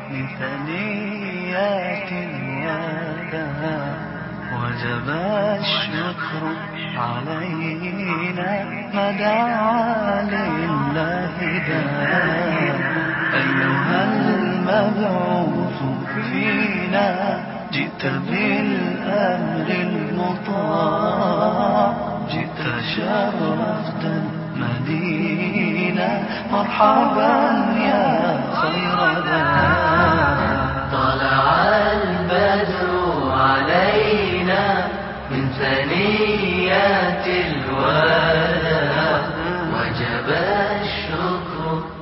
من ثنيات الوداع وجب الشكر علينا ما دعا لله داع أيها المبعوث فينا جئت بالأمر المطاع جئت شرفت المدينة مرحبا يا خير داع طلع البدر علينا من ثنيات الوداع وجب الشكر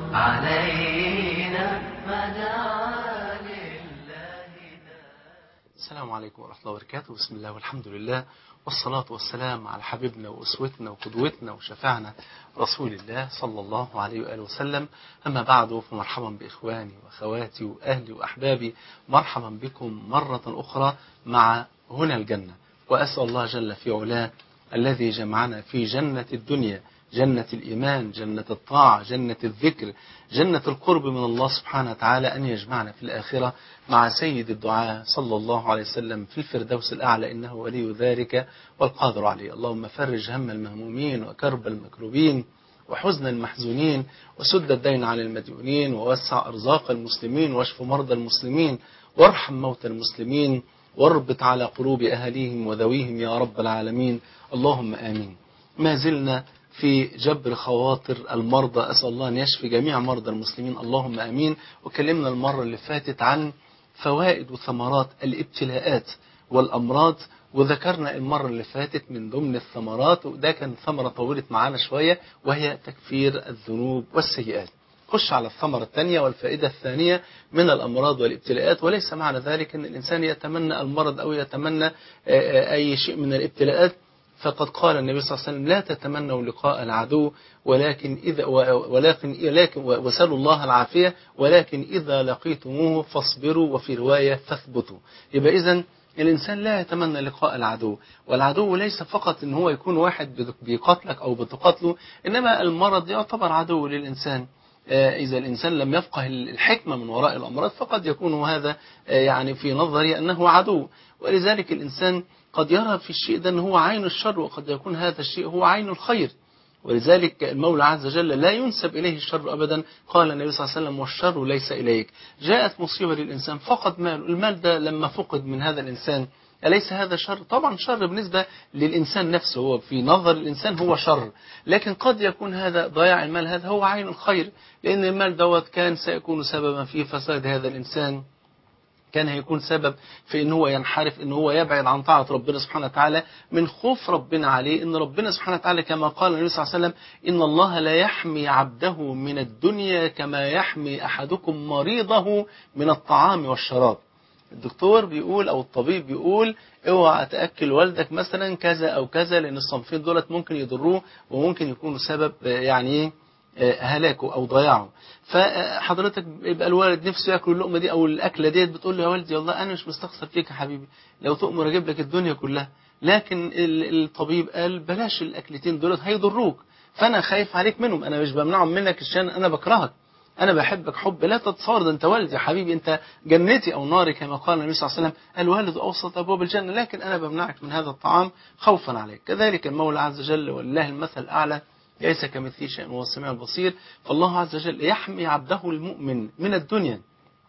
علينا ما دعا لله السلام عليكم ورحمة الله وبركاته بسم الله والحمد لله والصلاة والسلام على حبيبنا وأسوتنا وقدوتنا وشفعنا رسول الله صلى الله عليه وآله وسلم أما بعد فمرحبا بإخواني وأخواتي وأهلي وأحبابي مرحبا بكم مرة أخرى مع هنا الجنة وأسأل الله جل في علاه الذي جمعنا في جنة الدنيا جنة الإيمان جنة الطاعة جنة الذكر جنة القرب من الله سبحانه وتعالى أن يجمعنا في الآخرة مع سيد الدعاء صلى الله عليه وسلم في الفردوس الأعلى إنه ولي ذلك والقادر عليه اللهم فرج هم المهمومين وكرب المكروبين وحزن المحزونين وسد الدين عن المديونين ووسع أرزاق المسلمين واشف مرضى المسلمين وارحم موتى المسلمين واربط على قلوب أهليهم وذويهم يا رب العالمين اللهم آمين ما زلنا في جبر خواطر المرضى أسأل الله أن يشفي جميع مرضى المسلمين اللهم أمين وكلمنا المرة اللي فاتت عن فوائد وثمرات الابتلاءات والأمراض وذكرنا المرة اللي فاتت من ضمن الثمرات وده كان ثمرة طولت معانا شوية وهي تكفير الذنوب والسيئات خش على الثمرة الثانية والفائدة الثانية من الأمراض والابتلاءات وليس معنى ذلك أن الإنسان يتمنى المرض أو يتمنى أي شيء من الابتلاءات فقد قال النبي صلى الله عليه وسلم لا تتمنوا لقاء العدو ولكن إذا ولكن ولكن وسلوا الله العافية ولكن إذا لقيتموه فاصبروا وفي رواية فاثبتوا يبقى إذا الإنسان لا يتمنى لقاء العدو والعدو ليس فقط إن هو يكون واحد بيقاتلك أو بتقاتله إنما المرض يعتبر عدو للإنسان إذا الإنسان لم يفقه الحكمة من وراء الأمراض فقد يكون هذا يعني في نظري أنه عدو ولذلك الإنسان قد يرى في الشيء ده أنه هو عين الشر وقد يكون هذا الشيء هو عين الخير ولذلك المولى عز وجل لا ينسب إليه الشر أبدا قال النبي صلى الله عليه وسلم والشر ليس إليك جاءت مصيبة للإنسان فقد مال المال ده لما فقد من هذا الإنسان أليس هذا شر طبعا شر بالنسبة للإنسان نفسه هو في نظر الإنسان هو شر لكن قد يكون هذا ضياع المال هذا هو عين الخير لأن المال دوت كان سيكون سببا في فساد هذا الإنسان كان هيكون سبب في ان هو ينحرف ان هو يبعد عن طاعة ربنا سبحانه وتعالى من خوف ربنا عليه ان ربنا سبحانه وتعالى كما قال النبي صلى الله عليه وسلم ان الله لا يحمي عبده من الدنيا كما يحمي احدكم مريضه من الطعام والشراب الدكتور بيقول او الطبيب بيقول اوعى تاكل والدك مثلا كذا او كذا لان الصنفين دولت ممكن يضروه وممكن يكونوا سبب يعني ايه هلاكه او ضياعه فحضرتك يبقى الوالد نفسه ياكل اللقمه دي او الاكله ديت بتقول له يا والدي والله انا مش مستخسر فيك يا حبيبي لو تؤمر اجيب لك الدنيا كلها لكن الطبيب قال بلاش الاكلتين دولت هيضروك فانا خايف عليك منهم انا مش بمنعهم منك عشان انا بكرهك انا بحبك حب لا تتصور ده انت والدي يا حبيبي انت جنتي او ناري كما قال النبي صلى الله عليه وسلم الوالد اوسط ابواب الجنه لكن انا بمنعك من هذا الطعام خوفا عليك كذلك المولى عز وجل ولله المثل الاعلى ليس كمثله شيء وهو السميع البصير فالله عز وجل يحمي عبده المؤمن من الدنيا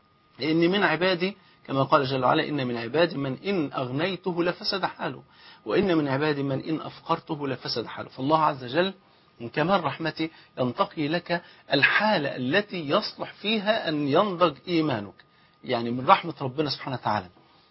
لأن من عبادي كما قال جل وعلا إن من عبادي من إن أغنيته لفسد حاله وإن من عبادي من إن أفقرته لفسد حاله فالله عز وجل من كمال رحمته ينتقي لك الحالة التي يصلح فيها أن ينضج إيمانك يعني من رحمة ربنا سبحانه وتعالى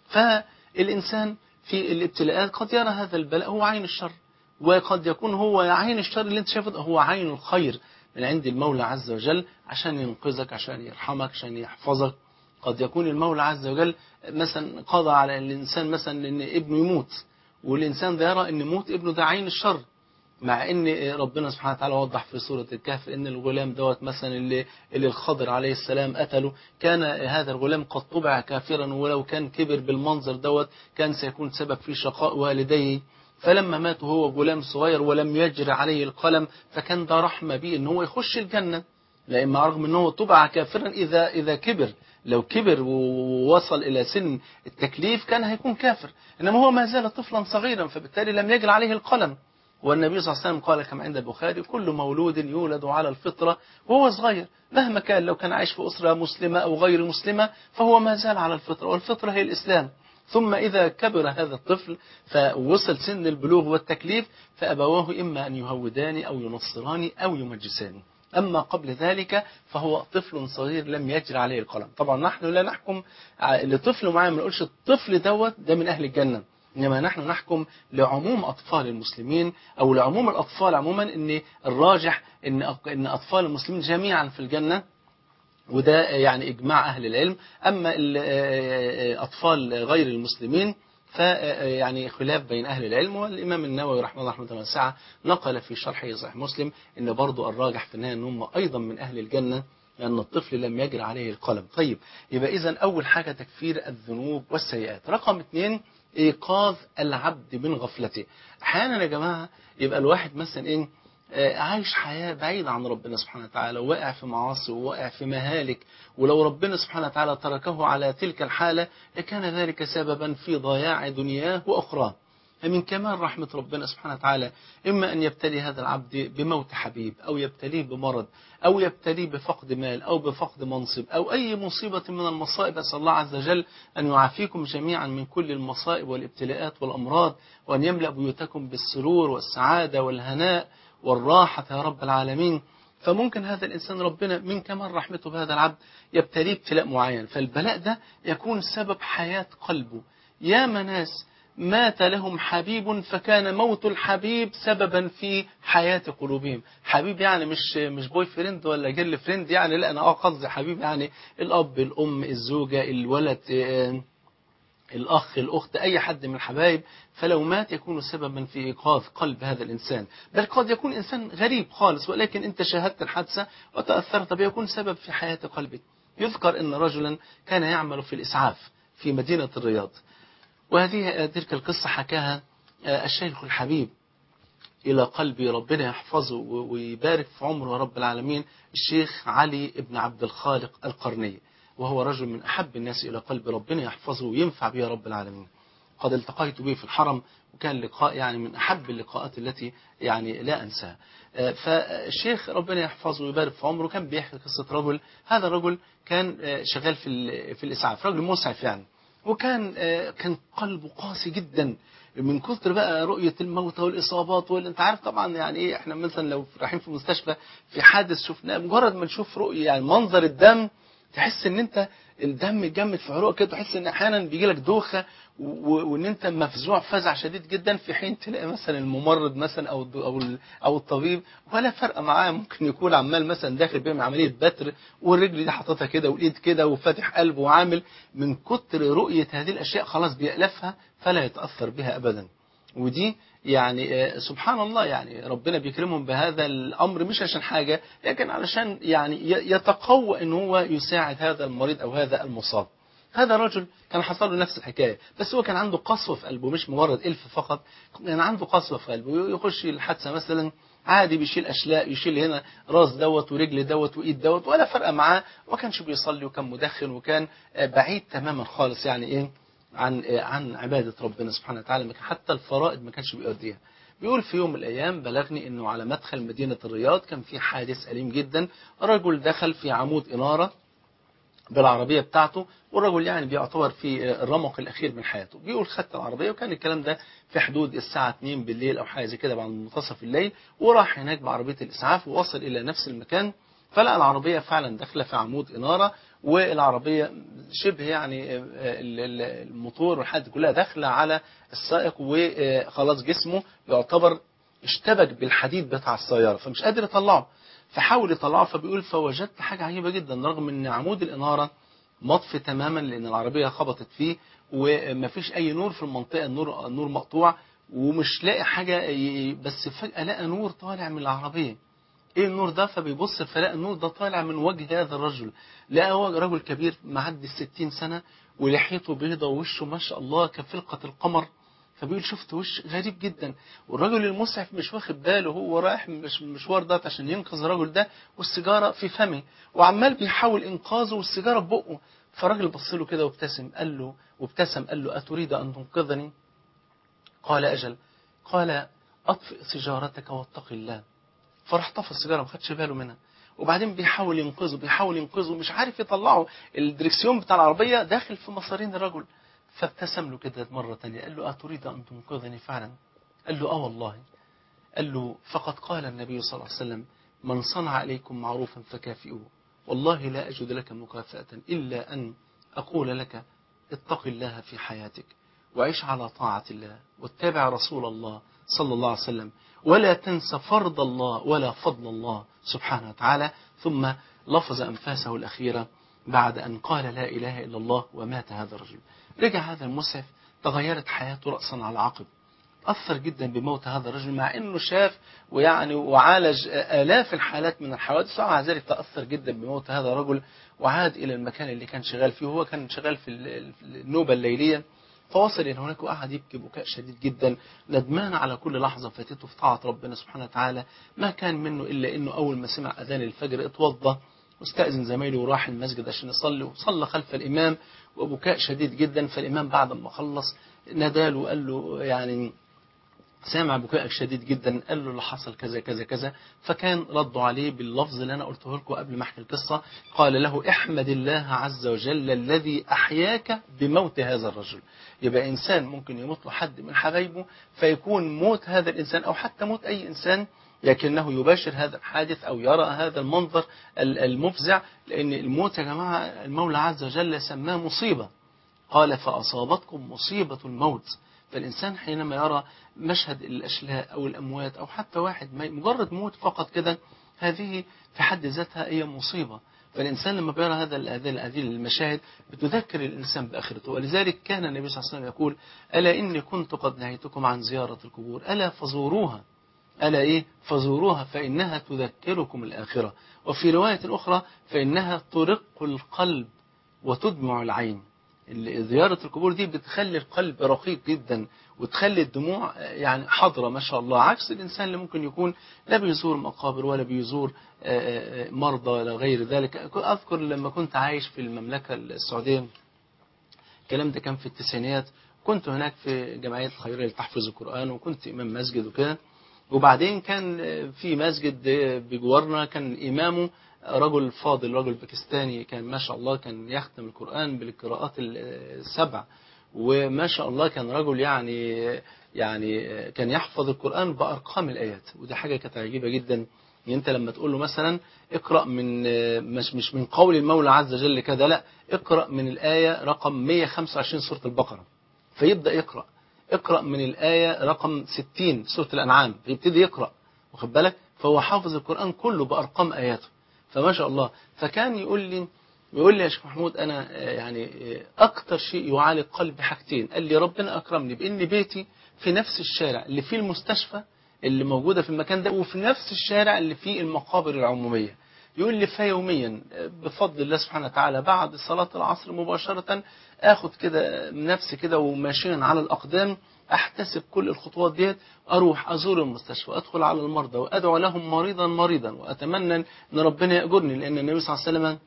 فالإنسان في الابتلاءات قد يرى هذا البلاء هو عين الشر وقد يكون هو عين الشر اللي انت شايفه هو عين الخير من عند المولى عز وجل عشان ينقذك عشان يرحمك عشان يحفظك قد يكون المولى عز وجل مثلا قضى على الإنسان مثلا ان ابنه يموت والإنسان ده يرى ان موت ابنه ده عين الشر مع ان ربنا سبحانه وتعالى وضح في سورة الكهف ان الغلام دوت مثلا اللي, اللي الخضر عليه السلام قتله كان هذا الغلام قد طبع كافرا ولو كان كبر بالمنظر دوت كان سيكون سبب في شقاء والديه فلما مات هو غلام صغير ولم يجري عليه القلم فكان ده رحمة بيه ان هو يخش الجنة لأن رغم أنه طبع كافرا إذا إذا كبر لو كبر ووصل إلى سن التكليف كان هيكون كافر إنما هو ما زال طفلا صغيرا فبالتالي لم يجري عليه القلم والنبي صلى الله عليه وسلم قال كما عند البخاري كل مولود يولد على الفطرة وهو صغير مهما كان لو كان عايش في أسرة مسلمة أو غير مسلمة فهو ما زال على الفطرة والفطرة هي الإسلام ثم إذا كبر هذا الطفل فوصل سن البلوغ والتكليف فأبواه إما أن يهودان أو ينصران أو يمجسان أما قبل ذلك فهو طفل صغير لم يجري عليه القلم طبعا نحن لا نحكم لطفل معين ما نقولش الطفل دوت ده من أهل الجنة إنما نحن نحكم لعموم أطفال المسلمين أو لعموم الأطفال عموما إن الراجح إن إن أطفال المسلمين جميعا في الجنة وده يعني إجماع أهل العلم أما أطفال غير المسلمين فيعني خلاف بين أهل العلم والإمام النووي رحمه الله رحمه واسعة نقل في شرحه صحيح مسلم إن برضو الراجح في النهاية أنهم أيضا من أهل الجنة لأن الطفل لم يجري عليه القلم طيب يبقى إذا أول حاجة تكفير الذنوب والسيئات رقم اثنين إيقاظ العبد من غفلته أحيانا يا جماعة يبقى الواحد مثلا إيه عايش حياة بعيدة عن ربنا سبحانه وتعالى وواقع في معاصي وواقع في مهالك ولو ربنا سبحانه وتعالى تركه على تلك الحالة لكان ذلك سببا في ضياع دنياه وأخراه فمن كمال رحمة ربنا سبحانه وتعالى إما أن يبتلي هذا العبد بموت حبيب أو يبتليه بمرض أو يبتليه بفقد مال أو بفقد منصب أو أي مصيبة من المصائب أسأل الله عز وجل أن يعافيكم جميعا من كل المصائب والابتلاءات والأمراض وأن يملأ بيوتكم بالسرور والسعادة والهناء والراحة يا رب العالمين فممكن هذا الإنسان ربنا من كمال رحمته بهذا العبد يبتليه ابتلاء معين فالبلاء ده يكون سبب حياة قلبه يا ناس مات لهم حبيب فكان موت الحبيب سببا في حياة قلوبهم حبيب يعني مش مش بوي فريند ولا جيرل فريند يعني لا انا اه قصدي حبيب يعني الاب الام الزوجة الولد اه الأخ الأخت أي حد من الحبايب فلو مات يكون سببا في إيقاظ قلب هذا الإنسان بل قد يكون إنسان غريب خالص ولكن أنت شاهدت الحادثة وتأثرت به يكون سبب في حياة قلبك يذكر أن رجلا كان يعمل في الإسعاف في مدينة الرياض وهذه تلك القصة حكاها الشيخ الحبيب إلى قلبي ربنا يحفظه ويبارك في عمره رب العالمين الشيخ علي بن عبد الخالق القرني وهو رجل من أحب الناس إلى قلب ربنا يحفظه وينفع به رب العالمين قد التقيت به في الحرم وكان لقاء يعني من أحب اللقاءات التي يعني لا أنساها فالشيخ ربنا يحفظه ويبارك في عمره كان بيحكي قصة رجل هذا الرجل كان شغال في في الإسعاف رجل مسعف يعني وكان كان قلبه قاسي جدا من كثر بقى رؤية الموتى والإصابات واللي انت عارف طبعا يعني ايه احنا مثلا لو رايحين في المستشفى في حادث شفناه مجرد ما نشوف رؤية يعني منظر الدم تحس ان انت الدم جمد في عروقك كده تحس ان احيانا بيجي لك دوخه وان انت مفزوع فزع شديد جدا في حين تلاقي مثلا الممرض مثلا او او او الطبيب ولا فرق معاه ممكن يكون عمال مثلا داخل بيعمل عمليه بتر والرجل دي حاططها كده والايد كده وفاتح قلبه وعامل من كتر رؤيه هذه الاشياء خلاص بيألفها فلا يتاثر بها ابدا ودي يعني سبحان الله يعني ربنا بيكرمهم بهذا الأمر مش عشان حاجة لكن علشان يعني يتقوى ان هو يساعد هذا المريض أو هذا المصاب هذا رجل كان حصل له نفس الحكاية بس هو كان عنده قسوة في قلبه مش مجرد إلف فقط كان عنده قسوة في قلبه يخش الحادثة مثلا عادي بيشيل أشلاء يشيل هنا راس دوت ورجل دوت وإيد دوت ولا فرق معاه وما كانش بيصلي وكان مدخن وكان بعيد تماما خالص يعني إيه عن عن عبادة ربنا سبحانه وتعالى حتى الفرائض ما كانش بيؤديها بيقول في يوم من الأيام بلغني أنه على مدخل مدينة الرياض كان في حادث أليم جدا رجل دخل في عمود إنارة بالعربية بتاعته والرجل يعني بيعتبر في الرمق الأخير من حياته بيقول خدت العربية وكان الكلام ده في حدود الساعة 2 بالليل أو حاجة زي كده بعد منتصف الليل وراح هناك بعربية الإسعاف ووصل إلى نفس المكان فلقى العربية فعلا داخلة في عمود إنارة والعربية شبه يعني الموتور والحد كلها داخلة على السائق وخلاص جسمه يعتبر اشتبك بالحديد بتاع السيارة فمش قادر يطلعه فحاول يطلعه فبيقول فوجدت حاجة عجيبة جدا رغم ان عمود الإنارة مطفي تماما لأن العربية خبطت فيه ومفيش أي نور في المنطقة النور النور مقطوع ومش لاقي حاجة بس فجأة لقى نور طالع من العربية ايه النور ده فبيبص فلاقي النور ده طالع من وجه هذا الرجل لقى هو رجل كبير معدي الستين سنة ولحيته بيضة ووشه ما شاء الله كفلقة القمر فبيقول شفت وش غريب جدا والراجل المسعف مش واخد باله هو رايح مش المشوار ده عشان ينقذ الراجل ده والسيجاره في فمه وعمال بيحاول انقاذه والسيجاره في بقه فالراجل بص له كده وابتسم قال له وابتسم قال له اتريد ان تنقذني قال اجل قال اطفئ سيجارتك واتق الله فراح طفى السيجاره ما خدش باله منها وبعدين بيحاول ينقذه بيحاول ينقذه مش عارف يطلعه الدركسيون بتاع العربيه داخل في مصارين الرجل فابتسم له كده مرة تانية قال له أتريد أن تنقذني فعلا قال له آه والله قال له فقد قال النبي صلى الله عليه وسلم من صنع إليكم معروفا فكافئوه والله لا أجد لك مكافأة إلا أن أقول لك اتق الله في حياتك وعيش على طاعة الله واتبع رسول الله صلى الله عليه وسلم ولا تنس فرض الله ولا فضل الله سبحانه وتعالى ثم لفظ أنفاسه الأخيرة بعد أن قال لا إله إلا الله ومات هذا الرجل رجع هذا المسعف تغيرت حياته رأسا على عقب أثر جدا بموت هذا الرجل مع أنه شاف ويعني وعالج آلاف الحالات من الحوادث ومع ذلك تأثر جدا بموت هذا الرجل وعاد إلى المكان اللي كان شغال فيه وهو كان شغال في النوبة الليلية فوصل إلى هناك وقعد يبكي بكاء شديد جدا ندمان على كل لحظة فاتته في طاعة ربنا سبحانه وتعالى ما كان منه إلا أنه أول ما سمع أذان الفجر اتوضى واستأذن زمايله وراح المسجد عشان يصلي وصلى خلف الإمام وبكاء شديد جدا فالإمام بعد ما خلص ناداله وقال له يعني سامع بكائك شديد جدا قال له اللي حصل كذا كذا كذا فكان ردوا عليه باللفظ اللي أنا قلته لكم قبل ما أحكي القصة قال له احمد الله عز وجل الذي أحياك بموت هذا الرجل يبقى إنسان ممكن يموت له حد من حبايبه فيكون موت هذا الإنسان أو حتى موت أي إنسان لكنه يباشر هذا الحادث أو يرى هذا المنظر المفزع لأن الموت يا جماعة المولى عز وجل سماه مصيبة قال فأصابتكم مصيبة الموت فالإنسان حينما يرى مشهد الأشلاء أو الأموات أو حتى واحد مجرد موت فقط كده هذه في حد ذاتها هي مصيبة فالإنسان لما بيرى هذا هذه المشاهد بتذكر الإنسان بآخرته ولذلك كان النبي صلى الله عليه وسلم يقول ألا إني كنت قد نهيتكم عن زيارة القبور ألا فزوروها ألا إيه فزوروها فإنها تذكركم الآخرة وفي رواية أخرى فإنها ترق القلب وتدمع العين زيارة القبور دي بتخلي القلب رقيق جدا وتخلي الدموع يعني حاضرة ما شاء الله عكس الإنسان اللي ممكن يكون لا بيزور مقابر ولا بيزور مرضى ولا غير ذلك أذكر لما كنت عايش في المملكة السعودية الكلام ده كان في التسعينيات كنت هناك في جمعية الخيرية لتحفيظ القرآن وكنت إمام مسجد وكده وبعدين كان في مسجد بجوارنا كان إمامه رجل فاضل رجل باكستاني كان ما شاء الله كان يختم القرآن بالقراءات السبع وما شاء الله كان رجل يعني يعني كان يحفظ القرآن بأرقام الآيات ودي حاجة كانت عجيبة جدا ان انت لما تقول له مثلا اقرأ من مش مش من قول المولى عز وجل كده لا اقرأ من الآية رقم 125 سورة البقرة فيبدأ يقرأ اقرأ من الآية رقم 60 سورة الأنعام فيبتدي يقرأ واخد بالك فهو حافظ القرآن كله بأرقام آياته فما شاء الله فكان يقول لي يقول لي يا شيخ محمود أنا يعني أكتر شيء يعالج قلبي حاجتين قال لي ربنا أكرمني بإن بيتي في نفس الشارع اللي فيه المستشفى اللي موجودة في المكان ده وفي نفس الشارع اللي فيه المقابر العمومية يقول لي فيوميا بفضل الله سبحانه وتعالى بعد صلاة العصر مباشرة اخد كده نفسي كده وماشيا على الأقدام احتسب كل الخطوات ديت اروح ازور المستشفى ادخل على المرضى وادعو لهم مريضا مريضا واتمنى ان ربنا ياجرني لان النبي صلى الله عليه وسلم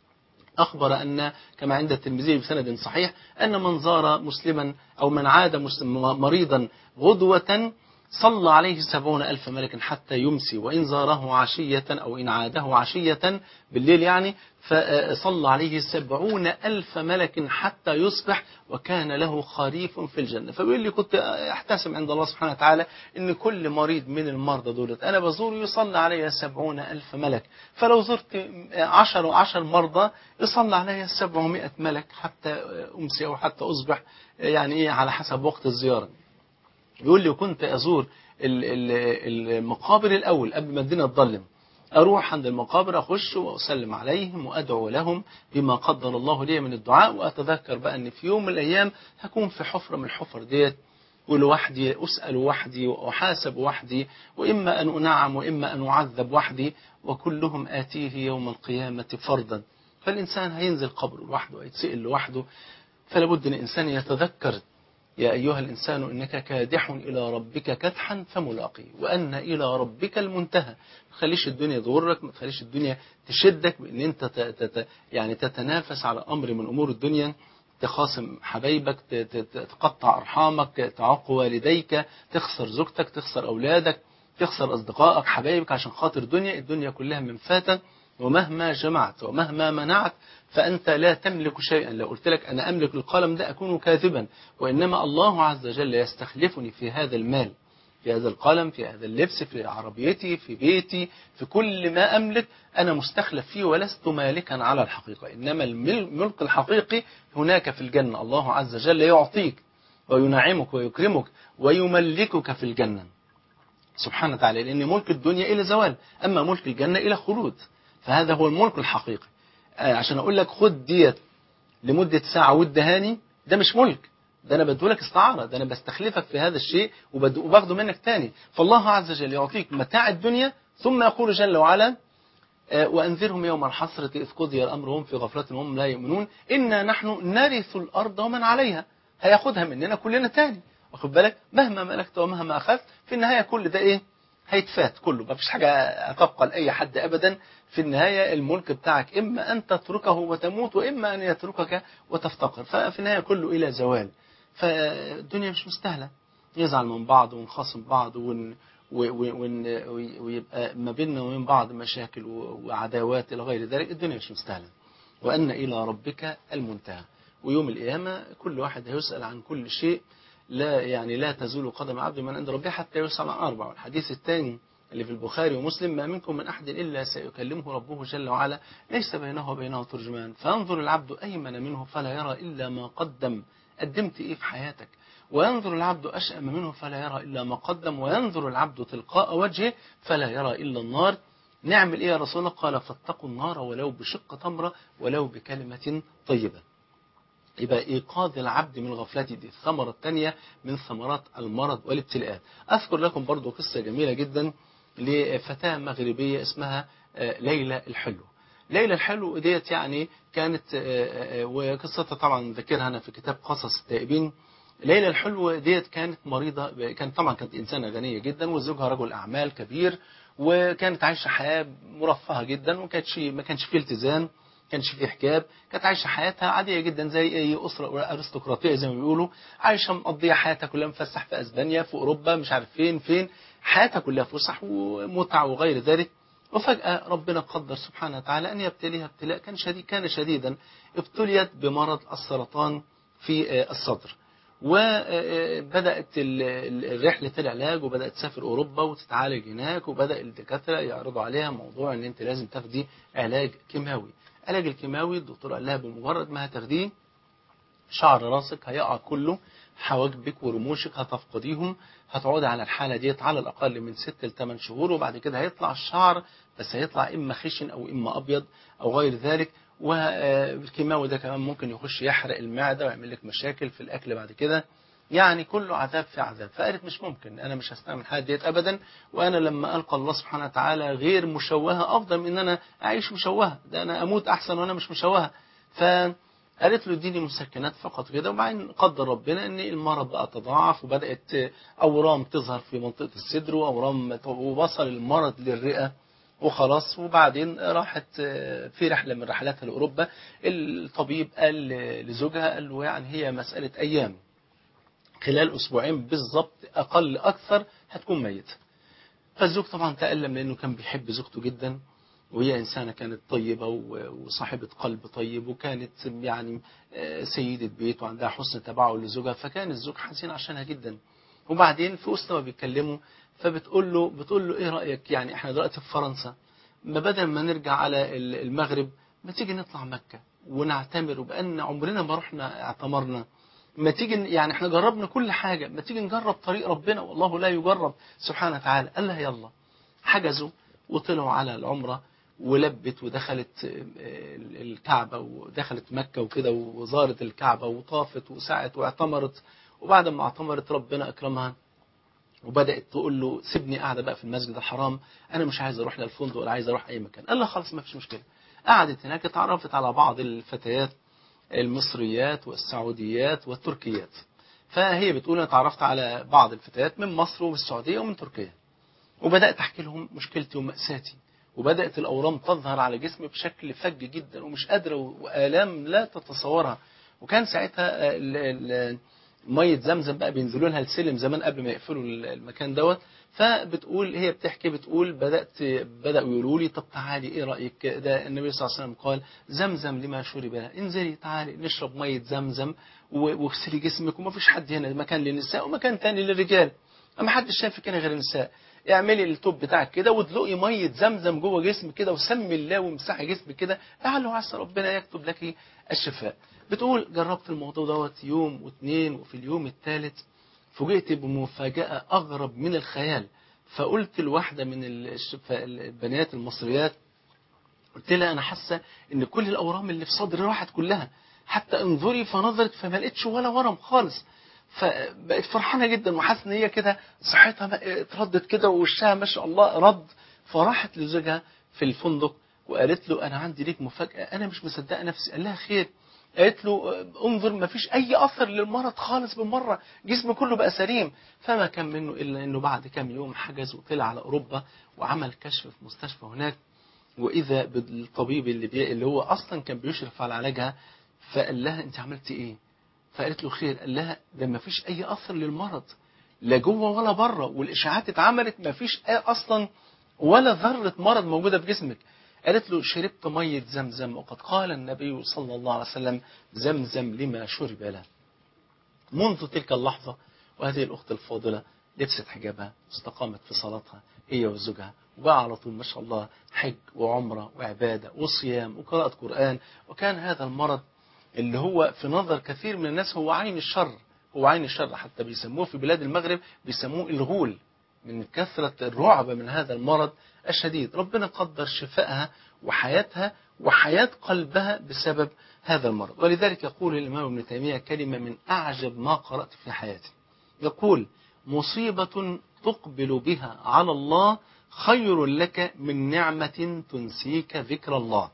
أخبر أن كما عند الترمذي بسند صحيح أن من زار مسلما أو من عاد مريضا غدوة صلى عليه سبعون ألف ملك حتى يمسي وإن زاره عشية أو إن عاده عشية بالليل يعني فصلى عليه سبعون ألف ملك حتى يصبح وكان له خريف في الجنة فبيقول لي كنت أحتسب عند الله سبحانه وتعالى أن كل مريض من المرضى دولت أنا بزور يصلى علي سبعون ألف ملك فلو زرت عشر وعشر مرضى يصلى علي سبعمائة ملك حتى أمسي أو حتى أصبح يعني إيه على حسب وقت الزيارة يقول لي كنت أزور المقابر الأول قبل ما الدنيا تظلم أروح عند المقابر أخش وأسلم عليهم وأدعو لهم بما قدر الله لي من الدعاء وأتذكر بقى أن في يوم من الأيام هكون في حفرة من الحفر ديت ولوحدي أسأل وحدي وأحاسب وحدي وإما أن أنعم وإما أن أعذب وحدي وكلهم آتيه يوم القيامة فردا فالإنسان هينزل قبره لوحده ويتسئل لوحده فلا بد أن الإنسان يتذكر يا أيها الإنسان إنك كادح إلى ربك كدحا فملاقيه وأن إلى ربك المنتهى ما تخليش الدنيا تغرك ما تخليش الدنيا تشدك بأن أنت ت- ت- يعني تتنافس على أمر من أمور الدنيا تخاصم حبايبك ت- ت- ت- تقطع أرحامك تعق والديك تخسر زوجتك تخسر أولادك تخسر أصدقائك حبايبك عشان خاطر دنيا الدنيا كلها من فاتة ومهما جمعت ومهما منعت فأنت لا تملك شيئا لو قلت لك أنا أملك القلم ده أكون كاذبا وإنما الله عز وجل يستخلفني في هذا المال في هذا القلم في هذا اللبس في عربيتي في بيتي في كل ما أملك أنا مستخلف فيه ولست مالكا على الحقيقة إنما الملك الحقيقي هناك في الجنة الله عز وجل يعطيك وينعمك ويكرمك ويملكك في الجنة سبحانه وتعالى لأن ملك الدنيا إلى زوال أما ملك الجنة إلى خلود فهذا هو الملك الحقيقي آه، عشان أقول لك خد ديت لمدة ساعة وادهاني ده مش ملك ده أنا بدولك استعارة ده أنا بستخلفك في هذا الشيء وبد- وباخده منك تاني فالله عز وجل يعطيك متاع الدنيا ثم يقول جل وعلا آه، وأنذرهم يوم الحسرة إذ قضي الأمر وهم في غفلة وهم لا يؤمنون إنا نحن نرث الأرض ومن عليها هياخدها مننا كلنا تاني واخد بالك مهما ملكت ومهما أخذت في النهاية كل ده إيه هيتفات كله ما فيش حاجة هتبقى لأي حد أبدا في النهاية الملك بتاعك إما أن تتركه وتموت وإما أن يتركك وتفتقر ففي النهاية كله إلى زوال فالدنيا مش مستاهلة يزعل من بعض ونخاصم بعض ون و- و- ون- وي- ويبقى ما بيننا وبين بعض مشاكل و- وعداوات إلى غير ذلك الدنيا مش مستاهلة وأن إلى ربك المنتهى ويوم القيامة كل واحد هيسأل عن كل شيء لا يعني لا تزول قدم عبد من عند ربه حتى يسأل عن أربع الحديث الثاني اللي في البخاري ومسلم ما منكم من أحد إلا سيكلمه ربه جل وعلا ليس بينه وبينه ترجمان فينظر العبد أيمن منه فلا يرى إلا ما قدم قدمت إيه في حياتك وينظر العبد أشأم منه فلا يرى إلا ما قدم وينظر العبد تلقاء وجهه فلا يرى إلا النار نعمل إيه يا رسول الله قال فاتقوا النار ولو بشق تمرة ولو بكلمة طيبة يبقى إيقاظ العبد من غفلته دي الثمرة الثانية من ثمرات المرض والابتلاءات أذكر لكم برضو قصة جميلة جدا لفتاة مغربية اسمها آه، ليلى الحلو ليلى الحلو ديت يعني كانت آه، آه، وقصتها طبعا ذاكرها أنا في كتاب قصص التائبين ليلى الحلو ديت كانت مريضة كانت طبعا كانت إنسانة غنية جدا وزوجها رجل أعمال كبير وكانت عايشة حياة مرفهة جدا وما كانش ما كانش فيه التزام كانش فيه حجاب كانت عايشة حياتها عادية جدا زي أي أسرة أرستقراطية زي ما بيقولوا عايشة مقضية حياتها كلها مفسح في أسبانيا في أوروبا مش عارف فين فين حياتها كلها فسح ومتع وغير ذلك وفجأة ربنا قدر سبحانه وتعالى أن يبتليها ابتلاء كان شديد كان شديدا ابتليت بمرض السرطان في آه، الصدر وبدأت رحلة العلاج وبدأت تسافر أوروبا وتتعالج هناك وبدأ الدكاترة يعرضوا عليها موضوع أن أنت لازم تاخدي علاج كيماوي علاج الكيماوي الدكتور قال لها بمجرد ما هتاخديه شعر راسك هيقع كله حواجبك ورموشك هتفقديهم هتقعدي على الحالة ديت على الأقل من 6 ل 8 شهور وبعد كده هيطلع الشعر بس هيطلع إما خشن أو إما أبيض أو غير ذلك والكيماوي ده كمان ممكن يخش يحرق المعدة ويعمل لك مشاكل في الأكل بعد كده يعني كله عذاب في عذاب فقالت مش ممكن أنا مش هستعمل الحاجات ديت أبدا وأنا لما ألقى الله سبحانه وتعالى غير مشوهة أفضل من أن أنا أعيش مشوهة ده أنا أموت أحسن وأنا مش مشوهة فقالت له اديني مسكنات فقط كده وبعدين قدر ربنا ان المرض بقى تضاعف وبدات اورام تظهر في منطقه الصدر واورام ووصل المرض للرئه وخلاص وبعدين راحت في رحله من رحلاتها لاوروبا الطبيب قال لزوجها قال له يعني هي مساله ايام خلال اسبوعين بالظبط اقل اكثر هتكون ميته فالزوج طبعا تألم لأنه كان بيحب زوجته جدا وهي إنسانة كانت طيبة و- وصاحبة قلب طيب وكانت يعني آه، سيدة بيت وعندها حسن تبعه لزوجها فكان الزوج حزين عشانها جدا وبعدين في وسط ما بيتكلموا فبتقول له بتقول له ايه رأيك يعني احنا دلوقتي في فرنسا ما بدل ما نرجع على ال- المغرب ما تيجي نطلع مكة ونعتمر وبأن عمرنا ما رحنا اعتمرنا ما تيجي يعني احنا جربنا كل حاجة ما تيجي نجرب طريق ربنا والله لا يجرب سبحانه وتعالى قال لها يلا حجزوا وطلعوا على العمرة ولبت ودخلت ال- الكعبة ودخلت مكة وكده وزارت الكعبة وطافت وسعت واعتمرت وبعد ما اعتمرت ربنا أكرمها وبدأت تقول له سيبني قاعدة بقى في المسجد الحرام أنا مش عايز أروح للفندق ولا عايز أروح أي مكان قال لها خلاص ما فيش مشكلة قعدت هناك اتعرفت على بعض الفتيات المصريات والسعوديات والتركيات فهي بتقول انا اتعرفت على بعض الفتيات من مصر ومن السعوديه ومن تركيا وبدات احكي لهم مشكلتي وماساتي وبدات الاورام تظهر على جسمي بشكل فج جدا ومش قادره والام لا تتصورها وكان ساعتها ال- ال- ميه زمزم بقى بينزلوا لها السلم زمان قبل ما يقفلوا المكان دوت فبتقول هي بتحكي بتقول بدات بداوا يقولوا لي طب تعالي ايه رايك ده النبي صلى الله عليه وسلم قال زمزم لما شرب له انزلي تعالي نشرب ميه زمزم و- واغسلي جسمك وما فيش حد هنا مكان للنساء ومكان تاني للرجال ما حدش شايفك هنا غير النساء اعملي التوب بتاعك كده وادلقي ميه زمزم جوه جسمك كده وسمي الله وامسحي جسمك كده لعله عسى ربنا يكتب لك الشفاء بتقول جربت الموضوع دوت يوم واثنين وفي اليوم الثالث فوجئت بمفاجأة أغرب من الخيال فقلت لواحدة من الش- ف- البنات المصريات قلت لها أنا حاسة إن كل الأورام اللي في صدري راحت كلها حتى انظري فنظرت فما لقيتش ولا ورم خالص فبقت فرحانة جدا وحاسة إن هي كده صحتها بقى اتردت كده ووشها ما شاء الله رد فراحت لزوجها في الفندق وقالت له أنا عندي ليك مفاجأة أنا مش مصدقة نفسي قال لها خير قالت له آه، انظر ما فيش اي اثر للمرض خالص بالمره جسمه كله بقى سليم فما كان منه الا انه بعد كام يوم حجز وطلع على اوروبا وعمل كشف في مستشفى هناك واذا بالطبيب اللي بي... اللي هو اصلا كان بيشرف على علاجها فقال لها انت عملتي ايه فقالت له خير قال لها ده ما فيش اي اثر للمرض لا جوه ولا بره والاشاعات اتعملت ما فيش اصلا ولا ذره مرض موجوده في جسمك قالت له شربت ميه زمزم وقد قال النبي صلى الله عليه وسلم زمزم لما شرب له منذ تلك اللحظة وهذه الأخت الفاضلة لبست حجابها استقامت في صلاتها هي وزوجها وبقى على طول ما شاء الله حج وعمرة وعبادة وصيام وقراءة قرآن وكان هذا المرض اللي هو في نظر كثير من الناس هو عين الشر هو عين الشر حتى بيسموه في بلاد المغرب بيسموه الغول من كثرة الرعب من هذا المرض الشديد ربنا قدر شفائها وحياتها وحياة قلبها بسبب هذا المرض ولذلك يقول الإمام ابن تيمية كلمة من أعجب ما قرأت في حياتي يقول مصيبة تقبل بها على الله خير لك من نعمة تنسيك ذكر الله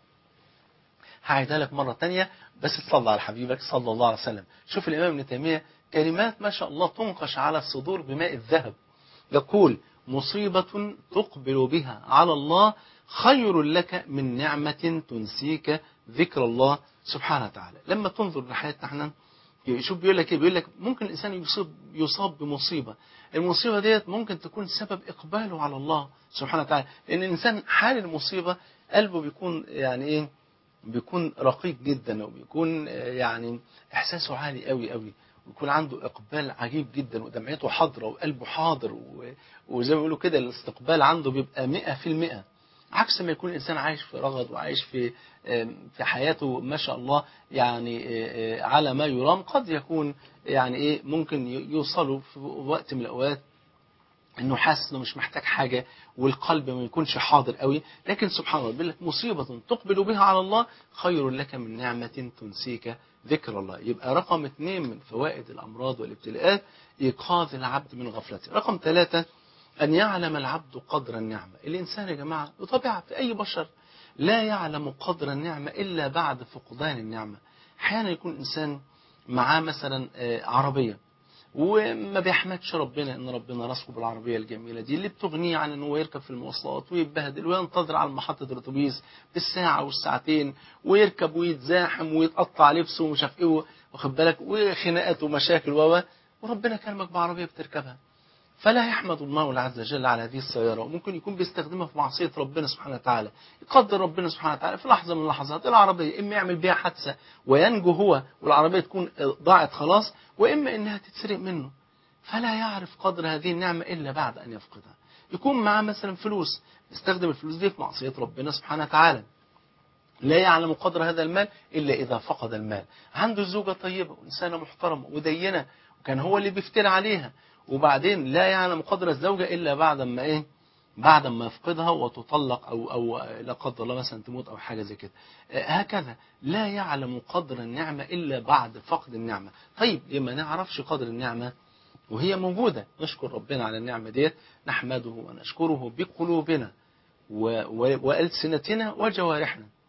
هعيدها لك مرة تانية بس تصلى على حبيبك صلى الله عليه وسلم شوف الإمام ابن تيمية كلمات ما شاء الله تنقش على الصدور بماء الذهب يقول مصيبة تقبل بها على الله خير لك من نعمة تنسيك ذكر الله سبحانه وتعالى لما تنظر لحياتنا احنا شوف بيقول لك ايه بيقول لك ممكن الانسان يصيب يصاب بمصيبه المصيبه ديت ممكن تكون سبب اقباله على الله سبحانه وتعالى لان الانسان حال المصيبه قلبه بيكون يعني ايه بيكون رقيق جدا وبيكون آه، يعني احساسه عالي قوي قوي ويكون عنده اقبال عجيب جدا ودمعته حاضره وقلبه حاضر و- وزي ما بيقولوا كده الاستقبال عنده بيبقى 100% عكس ما يكون الانسان عايش في رغد وعايش في آم، في حياته ما شاء الله يعني آه، آه، على ما يرام قد يكون يعني ايه ممكن ي- يوصلوا في وقت من الاوقات انه حاسس انه مش محتاج حاجه والقلب ما يكونش حاضر قوي لكن سبحان الله بيقول لك مصيبه تقبل بها على الله خير لك من نعمه تنسيك ذكر الله يبقى رقم اثنين من فوائد الامراض والابتلاءات ايقاظ العبد من غفلته رقم ثلاثه أن يعلم العبد قدر النعمة الإنسان يا جماعة بطبيعة في أي بشر لا يعلم قدر النعمة إلا بعد فقدان النعمة أحيانا يكون إنسان معاه مثلا آه، عربية وما بيحمدش ربنا ان ربنا رزقه بالعربيه الجميله دي اللي بتغنيه عن ان هو يركب في المواصلات ويتبهدل وينتظر على محطه الاتوبيس بالساعه والساعتين ويركب ويتزاحم ويتقطع لبسه ومش عارف ايه واخد بالك وخناقات ومشاكل و وربنا كرمك بعربيه بتركبها فلا يحمد الله عز وجل على هذه السيارة وممكن يكون بيستخدمها في معصية ربنا سبحانه وتعالى يقدر ربنا سبحانه وتعالى في لحظة من اللحظات العربية إما يعمل بيها حادثة وينجو هو والعربية تكون ضاعت خلاص وإما إنها تتسرق منه فلا يعرف قدر هذه النعمة إلا بعد أن يفقدها يكون معاه مثلا فلوس يستخدم الفلوس دي في معصية ربنا سبحانه وتعالى لا يعلم قدر هذا المال إلا إذا فقد المال عنده زوجة طيبة وإنسانة محترمة ودينة وكان هو اللي بيفتري عليها وبعدين لا يعلم قدر الزوجة إلا بعد ما إيه بعد ما يفقدها وتطلق أو أو لا قدر الله مثلا تموت أو حاجة زي كده آه، هكذا لا يعلم قدر النعمة إلا بعد فقد النعمة طيب لما نعرفش قدر النعمة وهي موجودة نشكر ربنا على النعمة ديت نحمده ونشكره بقلوبنا و- و- وألسنتنا وجوارحنا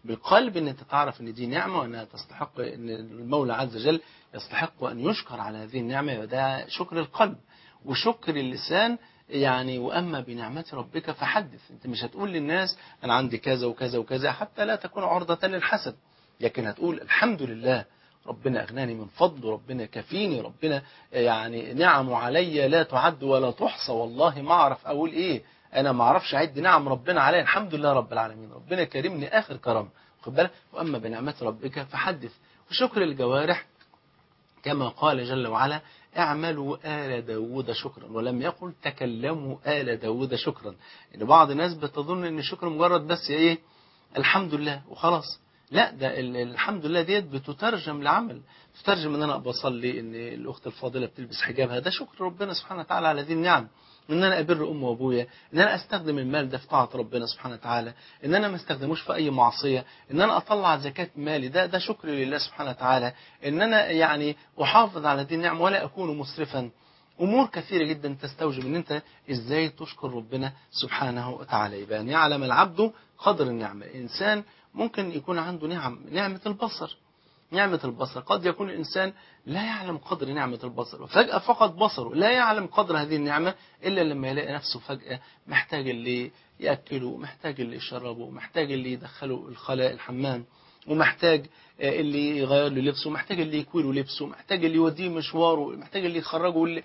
بالقلب ان انت تعرف ان دي نعمه وانها تستحق ان المولى عز وجل يستحق ان يشكر على هذه النعمه وده شكر القلب وشكر اللسان يعني واما بنعمه ربك فحدث انت مش هتقول للناس انا عندي كذا وكذا وكذا حتى لا تكون عرضه للحسد لكن هتقول الحمد لله ربنا أغناني من فضله ربنا كفيني ربنا يعني نعمه علي لا تعد ولا تحصى والله ما أعرف أقول إيه أنا ما أعرفش أعد نعم ربنا علي الحمد لله رب العالمين ربنا كرمني آخر كرم خد بالك وأما بنعمة ربك فحدث وشكر الجوارح كما قال جل وعلا اعملوا آل داود شكرا ولم يقل تكلموا آل داود شكرا إن بعض الناس بتظن أن الشكر مجرد بس إيه الحمد لله وخلاص لا ده ال- الحمد لله ديت بتترجم لعمل تترجم ان انا بصلي ان الاخت الفاضله بتلبس حجابها ده شكر ربنا سبحانه وتعالى على هذه النعم ان انا ابر امي وابويا ان انا استخدم المال ده في طاعه ربنا سبحانه وتعالى ان انا ما استخدموش في اي معصيه ان انا اطلع زكاه مالي ده ده شكر لله سبحانه وتعالى ان انا يعني احافظ على هذه النعمه ولا اكون مسرفا امور كثيره جدا تستوجب ان انت ازاي تشكر ربنا سبحانه وتعالى يبقى ان يعلم العبد قدر النعمه الانسان ممكن يكون عنده نعم نعمه البصر نعمة البصر قد يكون الإنسان لا يعلم قدر نعمة البصر وفجأة فقد بصره لا يعلم قدر هذه النعمة إلا لما يلاقي نفسه فجأة محتاج اللي يأكله محتاج اللي يشربه محتاج اللي يدخله الخلاء الحمام ومحتاج آه، اللي يغير له لبسه محتاج اللي يكوي له لبسه محتاج اللي يوديه مشواره محتاج اللي يخرجه واللي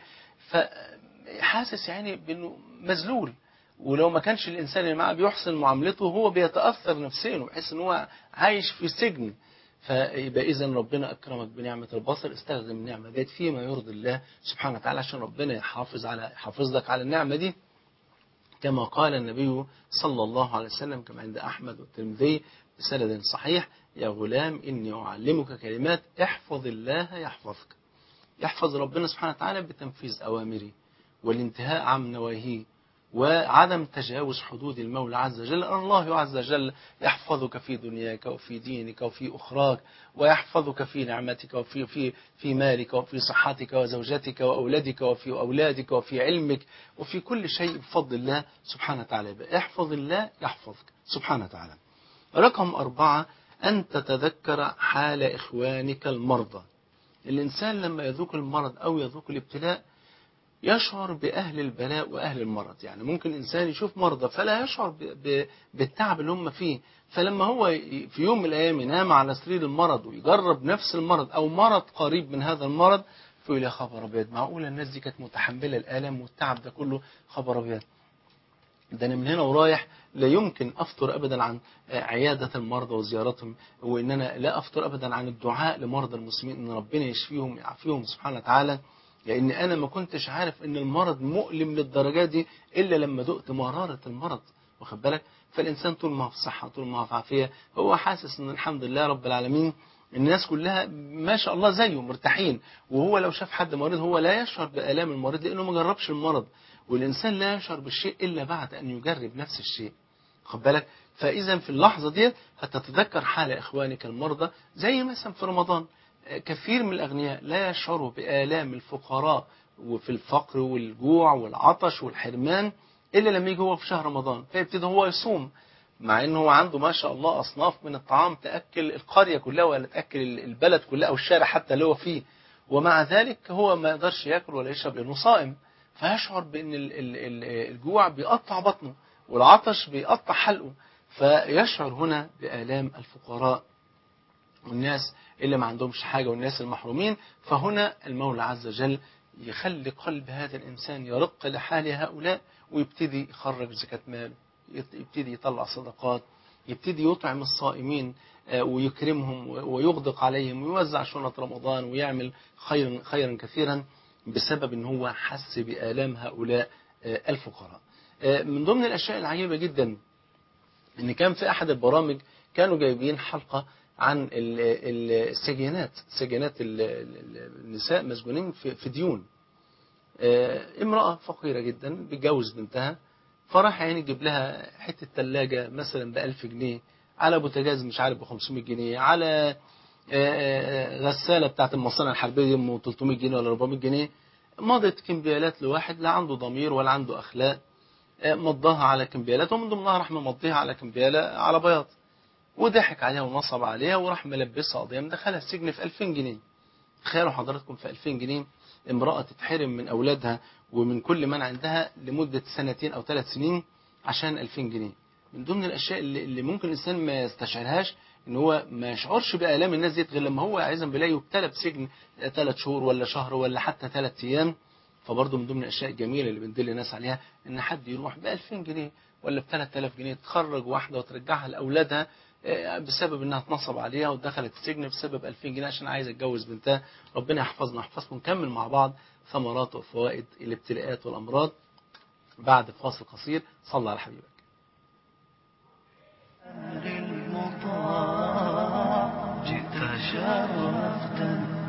فحاسس يعني بأنه مذلول ولو ما كانش الإنسان اللي معاه بيحسن معاملته هو بيتأثر نفسيا وبيحس إن هو عايش في سجن فيبقى إذا ربنا أكرمك بنعمة البصر استخدم النعمة ديت فيما يرضي الله سبحانه وتعالى عشان ربنا يحافظ على يحافظ لك على النعمة دي كما قال النبي صلى الله عليه وسلم كما عند أحمد والترمذي بسند صحيح يا غلام إني أعلمك كلمات احفظ الله يحفظك يحفظ ربنا سبحانه وتعالى بتنفيذ أوامره والانتهاء عن نواهيه وعدم تجاوز حدود المولى عز وجل الله عز وجل يحفظك في دنياك وفي دينك وفي أخراك ويحفظك في نعمتك وفي في في مالك وفي صحتك وزوجتك وأولادك وفي أولادك وفي علمك وفي كل شيء بفضل الله سبحانه وتعالى يبقى احفظ الله يحفظك سبحانه وتعالى رقم أربعة أن تتذكر حال إخوانك المرضى الإنسان لما يذوق المرض أو يذوق الابتلاء يشعر بأهل البلاء وأهل المرض يعني ممكن إنسان يشوف مرضى فلا يشعر ب- ب- بالتعب اللي هم فيه فلما هو ي- في يوم من الأيام ينام على سرير المرض ويجرب نفس المرض أو مرض قريب من هذا المرض فيقول يا خبر أبيض معقولة الناس دي كانت متحملة الآلام والتعب ده كله خبر أبيض ده انا من هنا ورايح لا يمكن افطر ابدا عن عياده المرضى وزيارتهم وان انا لا افطر ابدا عن الدعاء لمرضى المسلمين ان ربنا يشفيهم ويعافيهم سبحانه وتعالى لان انا ما كنتش عارف ان المرض مؤلم للدرجه دي الا لما دقت مراره المرض واخد بالك فالانسان طول ما هو في صحه طول ما هو في عافيه هو حاسس ان الحمد لله رب العالمين الناس كلها ما شاء الله زيه مرتاحين وهو لو شاف حد مريض هو لا يشعر بآلام المريض لأنه ما جربش المرض والإنسان لا يشعر بالشيء إلا بعد أن يجرب نفس الشيء خد بالك فإذا في اللحظة دي هتتذكر حال إخوانك المرضى زي مثلا في رمضان كثير من الأغنياء لا يشعروا بآلام الفقراء وفي الفقر والجوع والعطش والحرمان إلا لما يجي هو في شهر رمضان فيبتدي هو يصوم مع انه هو عنده ما شاء الله اصناف من الطعام تاكل القريه كلها ولا تاكل البلد كلها او الشارع حتى اللي هو فيه ومع ذلك هو ما يقدرش ياكل ولا يشرب لانه صائم فيشعر بان ال- ال- ال- الجوع بيقطع بطنه والعطش بيقطع حلقه فيشعر هنا بالام الفقراء والناس اللي ما عندهمش حاجه والناس المحرومين فهنا المولى عز وجل يخلي قلب هذا الانسان يرق لحال هؤلاء ويبتدي يخرج زكاه ماله يبتدي يطلع صدقات يبتدي يطعم الصائمين آه، ويكرمهم ويغدق عليهم ويوزع شنط رمضان ويعمل خيرا خيرا كثيرا بسبب ان هو حس بآلام هؤلاء آه، الفقراء آه، من ضمن الاشياء العجيبه جدا ان كان في احد البرامج كانوا جايبين حلقه عن ال- ال- السجينات سجينات ال- ال- النساء مسجونين في في ديون آه، امرأة فقيرة جدا بتجوز بنتها فراح يعني يجيب لها حتة تلاجة مثلا بألف جنيه على بوتاجاز مش عارف ب 500 جنيه على آه، آه، غسالة بتاعت المصانع الحربية ام 300 جنيه ولا 400 جنيه مضت كمبيالات لواحد لا عنده ضمير ولا عنده أخلاق آه، مضاها على كمبيالات ومن ضمنها راح ممضيها على كمبيالة على بياض وضحك عليها ونصب عليها وراح ملبسها قضيه مدخلها السجن في 2000 جنيه تخيلوا حضراتكم في 2000 جنيه امرأة تتحرم من أولادها ومن كل من عندها لمدة سنتين أو ثلاث سنين عشان 2000 جنيه من ضمن الأشياء اللي, اللي ممكن الإنسان ما يستشعرهاش إن هو ما يشعرش بآلام الناس ديت غير لما هو عايزا بالله يبتلى بسجن ثلاث شهور ولا شهر ولا حتى ثلاث أيام فبرضه من ضمن الأشياء الجميلة اللي بندل الناس عليها إن حد يروح ب 2000 جنيه ولا ب 3000 جنيه تخرج واحدة وترجعها لأولادها بسبب انها اتنصب عليها ودخلت السجن بسبب 2000 جنيه عشان عايزه اتجوز بنتها ربنا يحفظنا ويحفظكم نكمل مع بعض ثمرات وفوائد الابتلاءات والامراض بعد فاصل قصير صلى على حبيبك المطاع جئت شرفت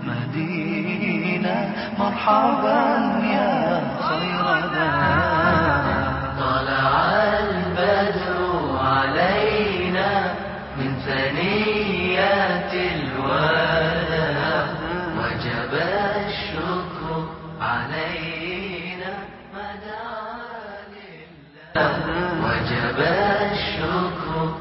المدينة مرحبا يا خير دار طلع البدر علينا من ثنيات الوداع وجب الشكر علينا ما دعا لله وجب الشكر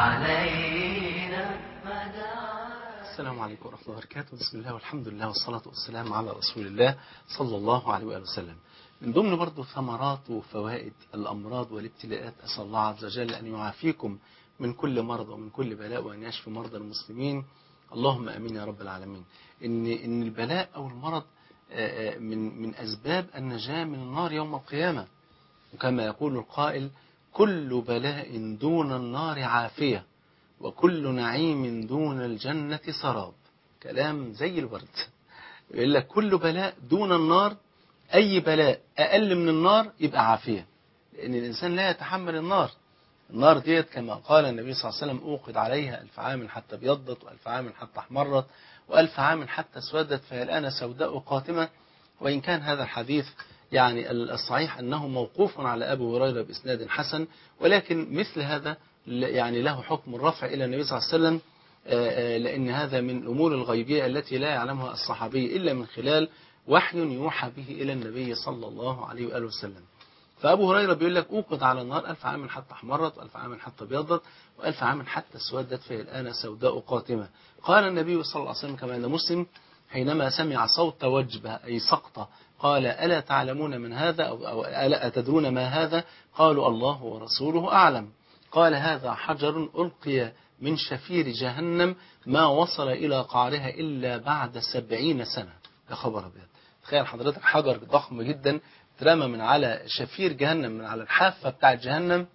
علينا ما دعا السلام عليكم ورحمة الله وبركاته بسم الله والحمد لله والصلاة والسلام على رسول الله صلى الله عليه وآله وسلم من ضمن برضو ثمرات وفوائد الأمراض والابتلاءات أسأل الله عز وجل أن يعافيكم من كل مرض ومن كل بلاء وأن يشفي مرضى المسلمين اللهم أمين يا رب العالمين إن, إن البلاء أو المرض آه، آه، من, من أسباب النجاة من النار يوم القيامة وكما يقول القائل كل بلاء دون النار عافية وكل نعيم دون الجنة سراب كلام زي الورد يقول لك كل بلاء دون النار أي بلاء أقل من النار يبقى عافية لأن الإنسان لا يتحمل النار النار ديت كما قال النبي صلى الله عليه وسلم أوقد عليها ألف عام حتى ابيضت وألف عام حتى احمرت وألف عام حتى اسودت فهي الآن سوداء قاتمة وإن كان هذا الحديث يعني الصحيح أنه موقوف على أبي هريرة بإسناد حسن ولكن مثل هذا يعني له حكم الرفع إلى النبي صلى الله عليه وسلم آه، آه، لأن هذا من الأمور الغيبية التي لا يعلمها الصحابي إلا من خلال وحي يوحى به إلى النبي صلى الله عليه وآله وسلم فأبو هريرة بيقول لك أوقد على النار ألف عام حتى احمرت وألف عام حتى ابيضت وألف عام حتى اسودت فهي الآن سوداء قاتمة قال النبي صلى الله عليه وسلم كما عند مسلم حينما سمع صوت وجبة أي سقطة قال ألا تعلمون من هذا أو, أو ألا أتدرون ما هذا قالوا الله ورسوله أعلم قال هذا حجر ألقي من شفير جهنم ما وصل إلى قعرها إلا بعد سبعين سنة يا خبر أبيض تخيل حضرتك حجر ضخم جدا اترمى من على شفير جهنم من على الحافة بتاع جهنم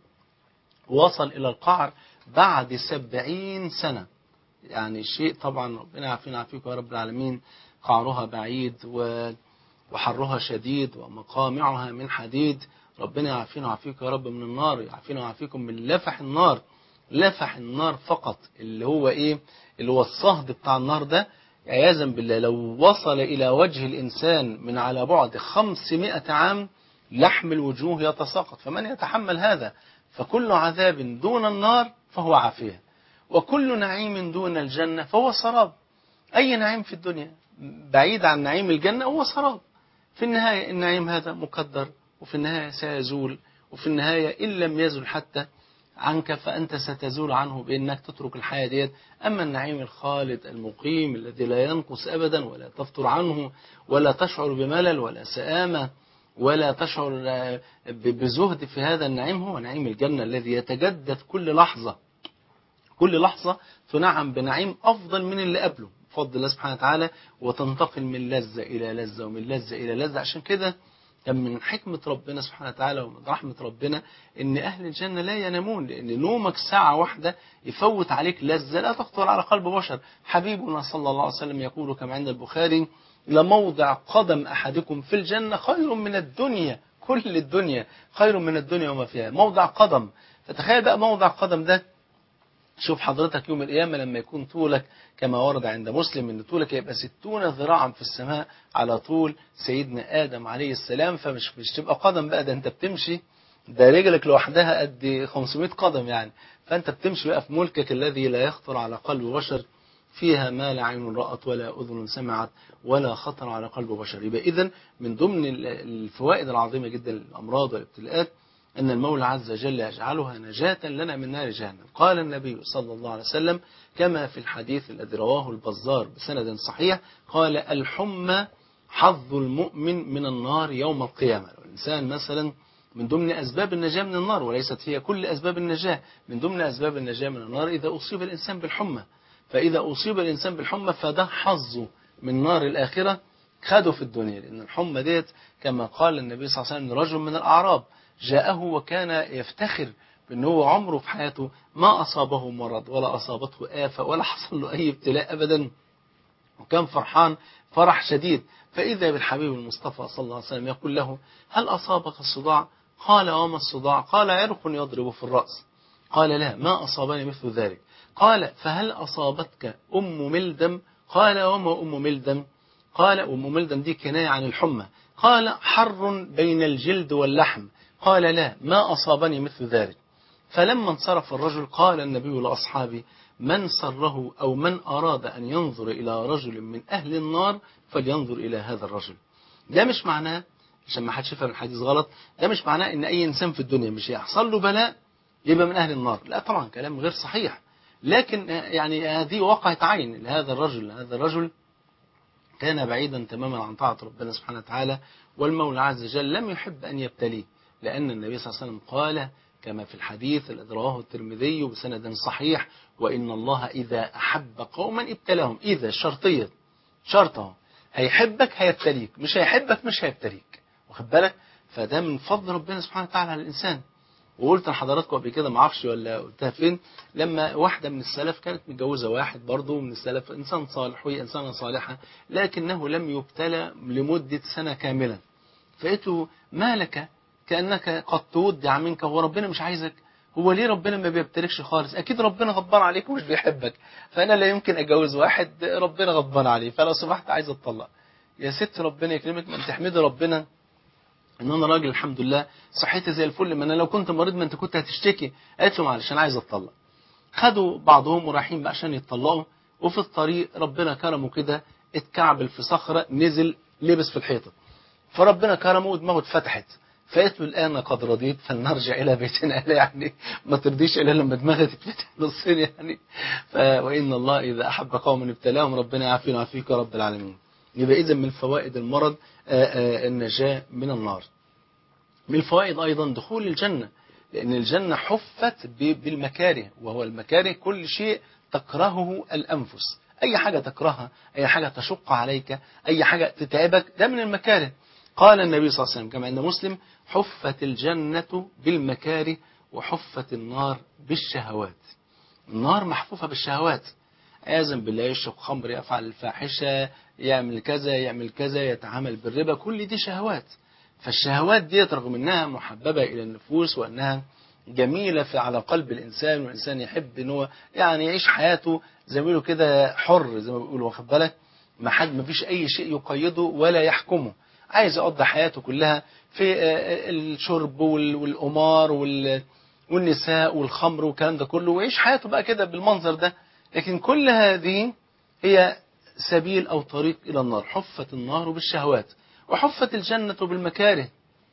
وصل إلى القعر بعد سبعين سنة يعني شيء طبعا ربنا يعافينا ويعافيكم يا رب العالمين قعرها بعيد و وحرها شديد ومقامعها من حديد ربنا يعافينا ويعافيكم يا رب من النار يعافينا ويعافيكم من لفح النار لفح النار فقط اللي هو ايه اللي هو الصهد بتاع النار ده عياذا بالله لو وصل إلى وجه الإنسان من على بعد 500 عام لحم الوجوه يتساقط فمن يتحمل هذا فكل عذاب دون النار فهو عافية وكل نعيم دون الجنة فهو سراب أي نعيم في الدنيا بعيد عن نعيم الجنة هو سراب في النهاية النعيم هذا مقدر وفي النهاية سيزول وفي النهاية إن لم يزل حتى عنك فأنت ستزول عنه بأنك تترك الحياة ديت أما النعيم الخالد المقيم الذي لا ينقص أبدا ولا تفتر عنه ولا تشعر بملل ولا سآمة ولا تشعر بزهد في هذا النعيم هو نعيم الجنة الذي يتجدد كل لحظة كل لحظة تنعم بنعيم أفضل من اللي قبله بفضل الله سبحانه وتعالى وتنتقل من لذة إلى لذة ومن لذة إلى لذة عشان كده كان من حكمة ربنا سبحانه وتعالى ومن رحمة ربنا ان اهل الجنة لا ينامون لان نومك ساعة واحدة يفوت عليك لذة لا تخطر على قلب بشر حبيبنا صلى الله عليه وسلم يقول كما عند البخاري لموضع قدم احدكم في الجنة خير من الدنيا كل الدنيا خير من الدنيا وما فيها موضع قدم فتخيل بقى موضع قدم ده شوف حضرتك يوم القيامة لما يكون طولك كما ورد عند مسلم ان طولك يبقى ستون ذراعا في السماء على طول سيدنا آدم عليه السلام فمش مش تبقى قدم بقى ده انت بتمشي ده رجلك لوحدها قد 500 قدم يعني فانت بتمشي بقى في ملكك الذي لا يخطر على قلب بشر فيها ما لا عين رأت ولا أذن سمعت ولا خطر على قلب بشر يبقى إذن من ضمن الفوائد العظيمة جدا للأمراض والابتلاءات أن المولى عز وجل يجعلها نجاة لنا من نار جهنم قال النبي صلى الله عليه وسلم كما في الحديث الذي رواه البزار بسند صحيح قال الحمى حظ المؤمن من النار يوم القيامة الإنسان مثلا من ضمن أسباب النجاة من النار وليست هي كل أسباب النجاة من ضمن أسباب النجاة من النار إذا أصيب الإنسان بالحمى فإذا أصيب الإنسان بالحمى فده حظه من نار الآخرة خده في الدنيا لأن الحمى ديت كما قال النبي صلى الله عليه وسلم رجل من الأعراب جاءه وكان يفتخر بأنه هو عمره في حياته ما أصابه مرض ولا أصابته آفة ولا حصل له أي ابتلاء أبدا وكان فرحان فرح شديد فإذا بالحبيب المصطفى صلى الله عليه وسلم يقول له هل أصابك الصداع قال وما الصداع قال عرق يضرب في الرأس قال لا ما أصابني مثل ذلك قال فهل أصابتك أم ملدم قال وما أم ملدم قال أم ملدم دي كناية عن الحمى قال حر بين الجلد واللحم قال لا ما أصابني مثل ذلك فلما انصرف الرجل قال النبي لأصحابه من سره أو من أراد أن ينظر إلى رجل من أهل النار فلينظر إلى هذا الرجل ده مش معناه عشان ما حدش يفهم الحديث غلط ده مش معناه ان اي انسان في الدنيا مش هيحصل له بلاء يبقى من اهل النار لا طبعا كلام غير صحيح لكن يعني هذه وقعت عين لهذا الرجل هذا الرجل كان بعيدا تماما عن طاعة ربنا سبحانه وتعالى والمولى عز وجل لم يحب أن يبتليه لأن النبي صلى الله عليه وسلم قال كما في الحديث الذي رواه الترمذي بسند صحيح وإن الله إذا أحب قوما ابتلاهم إذا شرطية شرطه هيحبك هيبتليك مش هيحبك مش هيبتليك واخد بالك فده من فضل ربنا سبحانه وتعالى على الإنسان وقلت لحضراتكم قبل كده ما اعرفش ولا قلتها فين لما واحدة من السلف كانت متجوزة واحد برضه من السلف إنسان صالح وهي إنسانة صالحة لكنه لم يبتلى لمدة سنة كاملة فقلت له ما لك كأنك قد تودع منك هو ربنا مش عايزك هو ليه ربنا ما بيبتلكش خالص اكيد ربنا غضبان عليك ومش بيحبك فانا لا يمكن اتجوز واحد ربنا غضبان عليه فلو سمحت عايز اتطلق يا ست ربنا يكرمك ما انت تحمدي ربنا ان انا راجل الحمد لله صحتي زي الفل ما انا لو كنت مريض ما انت كنت هتشتكي قالت له معلش انا عايز اتطلق خدوا بعضهم ورايحين بقى عشان يتطلقوا وفي الطريق ربنا كرمه كده اتكعبل في صخره نزل لبس في الحيطه فربنا كرمه ودماغه اتفتحت فقالت له الآن قد رضيت فلنرجع إلى بيتنا قال يعني ما ترضيش إلا لما دماغي تتفتح نصين يعني ف... وإن الله إذا أحب قوما ابتلاهم ربنا يعافينا ويعافيك يا رب العالمين يبقى إذا من فوائد المرض آآ آآ النجاة من النار من الفوائد أيضا دخول الجنة لأن الجنة حفت بالمكاره وهو المكاره كل شيء تكرهه الأنفس أي حاجة تكرهها أي حاجة تشق عليك أي حاجة تتعبك ده من المكاره قال النبي صلى الله عليه وسلم كما عند مسلم حفت الجنة بالمكاره وحفت النار بالشهوات النار محفوفة بالشهوات عياذا بالله يشرب خمر يفعل الفاحشة يعمل كذا يعمل كذا يتعامل بالربا كل دي شهوات فالشهوات دي رغم انها محببة الى النفوس وانها جميلة في على قلب الانسان والانسان يحب ان هو يعني يعيش حياته زي ما بيقولوا كده حر زي ما بيقولوا واخد بالك ما حد ما فيش اي شيء يقيده ولا يحكمه عايز يقضي حياته كلها في الشرب والقمار والنساء والخمر والكلام ده كله ويعيش حياته بقى كده بالمنظر ده لكن كل هذه هي سبيل أو طريق إلى النار حفت النار بالشهوات وحفت الجنة بالمكاره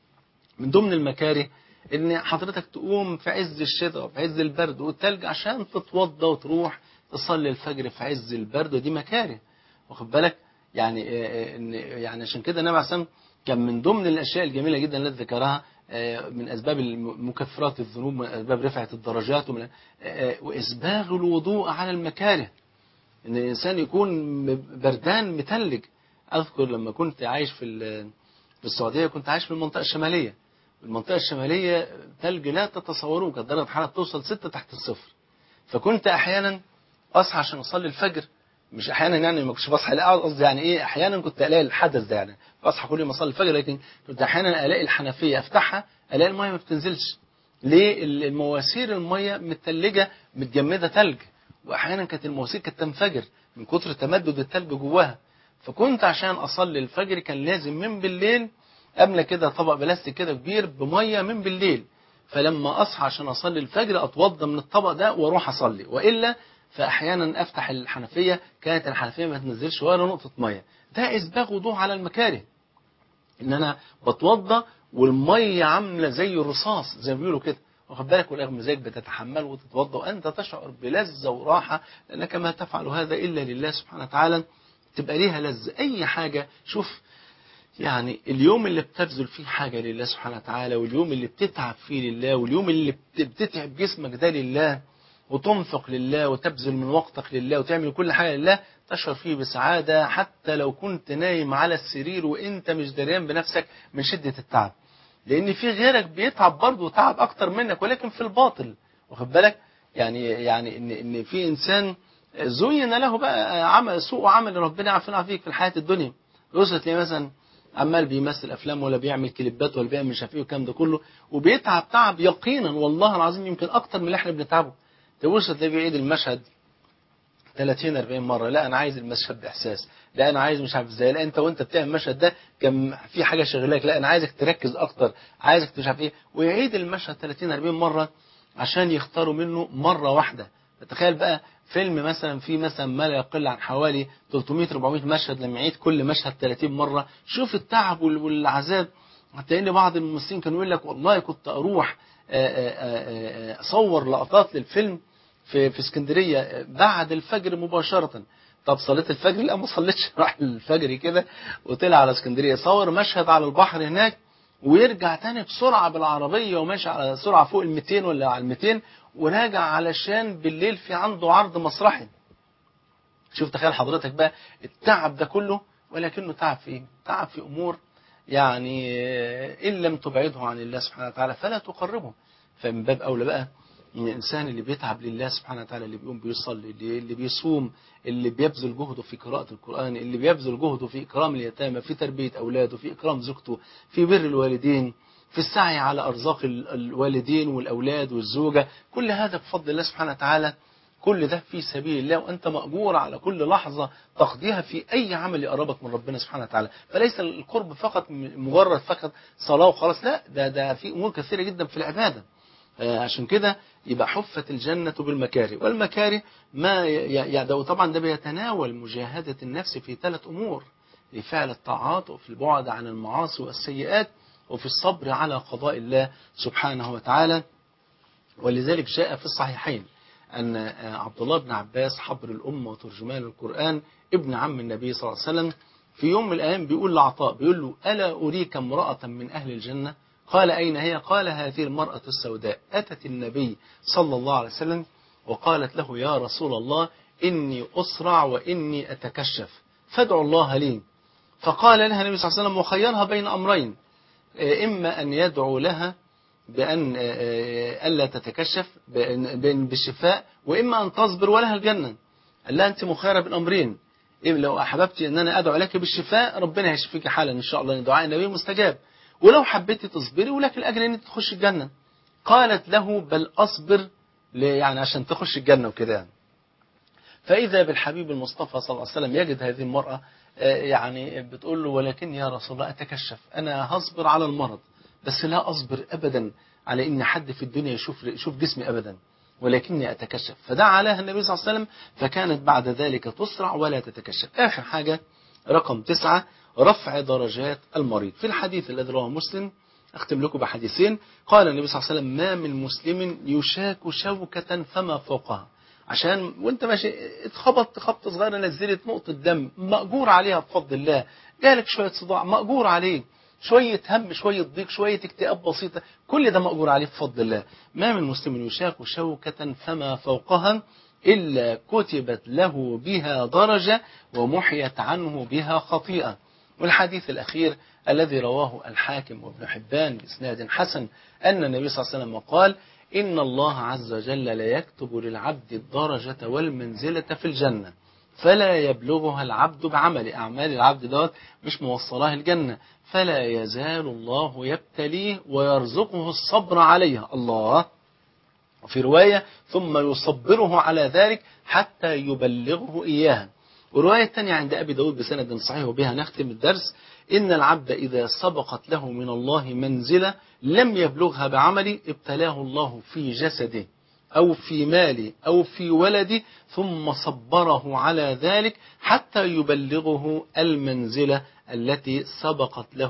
من ضمن المكاره ان حضرتك تقوم في عز الشتاء وفي عز البرد والتلج عشان تتوضى وتروح تصلي الفجر في عز البرد ودي مكاره واخد بالك يعني يعني عشان كده النبي عليه الصلاه كان من ضمن الاشياء الجميله جدا التي ذكرها من اسباب مكفرات الذنوب من اسباب رفعه الدرجات ومن واسباغ الوضوء على المكاره ان الانسان يكون بردان متلج اذكر لما كنت عايش في في السعوديه كنت عايش في المنطقه الشماليه المنطقه الشماليه ثلج لا تتصوروه كانت درجه الحراره توصل 6 تحت الصفر فكنت احيانا اصحى عشان اصلي الفجر مش احيانا يعني ما كنتش بصحى لا قصدي يعني ايه احيانا كنت الاقي الحدث ده يعني بصحى كل يوم اصلي الفجر لكن كنت احيانا الاقي الحنفيه افتحها الاقي الميه ما بتنزلش ليه المواسير الميه متلجه متجمده ثلج واحيانا كانت المواسير كانت تنفجر من كتر تمدد الثلج جواها فكنت عشان اصلي الفجر كان لازم من بالليل املى كده طبق بلاستيك كده كبير بميه من بالليل فلما اصحى عشان اصلي الفجر اتوضى من الطبق ده واروح اصلي والا فاحيانا افتح الحنفيه كانت الحنفيه ما تنزلش ولا نقطه ميه ده اسباغ وضوء على المكاره ان انا بتوضى والميه عامله زي الرصاص زي ما بيقولوا كده واخد بالك ورغم ذلك بتتحمل وتتوضا وانت تشعر بلذه وراحه لانك ما تفعل هذا الا لله سبحانه وتعالى تبقى ليها لذه اي حاجه شوف يعني اليوم اللي بتبذل فيه حاجة لله سبحانه وتعالى واليوم اللي بتتعب فيه لله واليوم اللي بت- بتتعب جسمك ده لله وتنفق لله وتبذل من وقتك لله وتعمل كل حاجة لله تشعر فيه بسعادة حتى لو كنت نايم على السرير وانت مش دريان بنفسك من شدة التعب لان في غيرك بيتعب برضه وتعب اكتر منك ولكن في الباطل واخد بالك يعني يعني ان ان في انسان زين له بقى عمل سوء عمل ربنا يعافينا فيك في الحياه الدنيا يوصل تلاقيه مثلا عمال بيمثل افلام ولا بيعمل كليبات ولا بيعمل مش عارف ايه والكلام ده كله وبيتعب تعب يقينا والله العظيم يمكن اكتر من اللي احنا بنتعبه تبص تلاقيه بيعيد المشهد 30 40 مره لا انا عايز المشهد باحساس لا انا عايز مش عارف ازاي لا انت وانت بتعمل المشهد ده كان في حاجه شغلاك لا انا عايزك تركز اكتر عايزك مش عارف ايه ويعيد المشهد 30 40 مره عشان يختاروا منه مره واحده تخيل بقى فيلم مثلا فيه مثلا ما لا يقل عن حوالي 300 400 مشهد لما يعيد كل مشهد 30 مره شوف التعب وال- والعذاب حتى ان بعض الممثلين كانوا يقول لك والله كنت اروح آه، آه، آه، آه، اصور لقطات للفيلم في في اسكندريه بعد الفجر مباشره طب صليت الفجر لا ما صليتش راح الفجر كده وطلع على اسكندريه صور مشهد على البحر هناك ويرجع تاني بسرعه بالعربيه وماشي على سرعه فوق ال 200 ولا على ال 200 وراجع علشان بالليل في عنده عرض مسرحي شوف تخيل حضرتك بقى التعب ده كله ولكنه تعب في ايه؟ تعب في امور يعني آه، ان لم تبعده عن الله سبحانه وتعالى فلا تقربه فمن باب اولى بقى ان الانسان اللي بيتعب لله سبحانه وتعالى اللي بيقوم بيصلي اللي اللي بيصوم اللي بيبذل جهده في قراءة القرآن اللي بيبذل جهده في إكرام اليتامى في تربية أولاده في إكرام زوجته في بر الوالدين في السعي على أرزاق ال- الوالدين والأولاد والزوجة كل هذا بفضل الله سبحانه وتعالى كل ده في سبيل الله وأنت مأجور على كل لحظة تقضيها في أي عمل يقربك من ربنا سبحانه وتعالى فليس القرب فقط م- مجرد فقط صلاة وخلاص لا ده ده في أمور كثيرة جدا في العبادة آه، عشان كده يبقى حفت الجنة بالمكاره والمكاره ما ي- ي- ده طبعا ده بيتناول مجاهدة النفس في ثلاث أمور في فعل الطاعات وفي البعد عن المعاصي والسيئات وفي الصبر على قضاء الله سبحانه وتعالى ولذلك جاء في الصحيحين أن آه، عبد الله بن عباس حبر الأمة وترجمان القرآن ابن عم النبي صلى الله عليه وسلم في يوم من الأيام بيقول لعطاء بيقول له ألا أريك امرأة من أهل الجنة قال أين هي قال هذه المرأة السوداء أتت النبي صلى الله عليه وسلم وقالت له يا رسول الله إني أسرع وإني أتكشف فادعوا الله لي فقال لها النبي صلى الله عليه وسلم وخيرها بين أمرين آه، إما أن يدعو لها بأن آه، آه، ألا تتكشف بأن- بأن بالشفاء وإما أن تصبر ولها الجنة قال لها أنت مخيرة بالأمرين إيه لو أحببت أن أنا أدعو لك بالشفاء ربنا هيشفيك حالا إن شاء الله إن دعاء النبي مستجاب ولو حبيت تصبري ولك الأجر أن أنت تخش الجنة قالت له بل أصبر ل- يعني عشان تخش الجنة وكده يعني فإذا بالحبيب المصطفى صلى الله عليه وسلم يجد هذه المرأة آه، يعني بتقول له ولكن يا رسول الله أتكشف أنا هصبر على المرض بس لا أصبر أبدا على إن حد في الدنيا يشوف يشوف جسمي أبدا ولكني أتكشف فدعا لها النبي صلى الله عليه وسلم فكانت بعد ذلك تسرع ولا تتكشف آخر حاجة رقم تسعة رفع درجات المريض في الحديث الذي رواه مسلم أختم لكم بحديثين قال النبي صلى الله عليه وسلم ما من مسلم يشاك شوكة فما فوقها عشان وانت ماشي اتخبطت خبطة صغيرة نزلت نقطة دم مأجور عليها بفضل الله جالك شوية صداع مأجور عليه شوية هم شوية ضيق شوية اكتئاب بسيطة كل ده مأجور عليه بفضل الله ما من مسلم يشاك شوكة فما فوقها إلا كتبت له بها درجة ومحيت عنه بها خطيئة والحديث الأخير الذي رواه الحاكم وابن حبان بإسناد حسن أن النبي صلى الله عليه وسلم قال إن الله عز وجل لا يكتب للعبد الدرجة والمنزلة في الجنة فلا يبلغها العبد بعمل أعمال العبد دوت مش موصلاه الجنة فلا يزال الله يبتليه ويرزقه الصبر عليها الله وفي رواية ثم يصبره على ذلك حتى يبلغه إياها ورواية تانية عند أبي داود بسند صحيح وبها نختم الدرس إن العبد إذا سبقت له من الله منزلة لم يبلغها بعمل ابتلاه الله في جسده أو في ماله أو في ولده ثم صبره على ذلك حتى يبلغه المنزلة التي سبقت له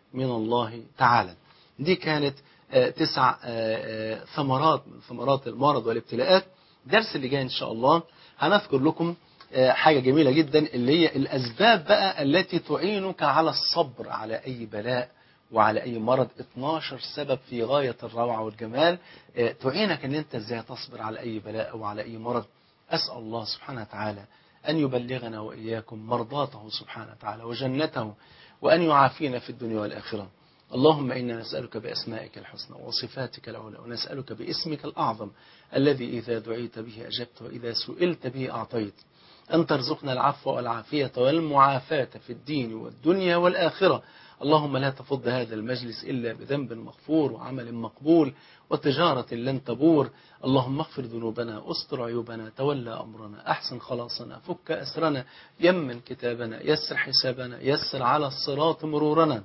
من الله تعالى دي كانت آه، تسع آه، آه، ثمرات من ثمرات المرض والابتلاءات الدرس اللي جاي إن شاء الله هنذكر لكم آه، حاجة جميلة جدا اللي هي الأسباب بقى التي تعينك على الصبر على أي بلاء وعلى أي مرض 12 سبب في غاية الروعة والجمال آه، تعينك أن أنت إزاي تصبر على أي بلاء أو على أي مرض أسأل الله سبحانه وتعالى أن يبلغنا وإياكم مرضاته سبحانه وتعالى وجنته وأن يعافينا في الدنيا والآخرة اللهم إنا نسألك بأسمائك الحسنى وصفاتك العلى ونسألك باسمك الأعظم الذي إذا دعيت به أجبت وإذا سئلت به أعطيت أن ترزقنا العفو والعافية والمعافاة في الدين والدنيا والآخرة اللهم لا تفض هذا المجلس إلا بذنب مغفور وعمل مقبول وتجارة لن تبور اللهم اغفر ذنوبنا استر عيوبنا تولى أمرنا أحسن خلاصنا فك أسرنا يمن كتابنا يسر حسابنا يسر على الصراط مرورنا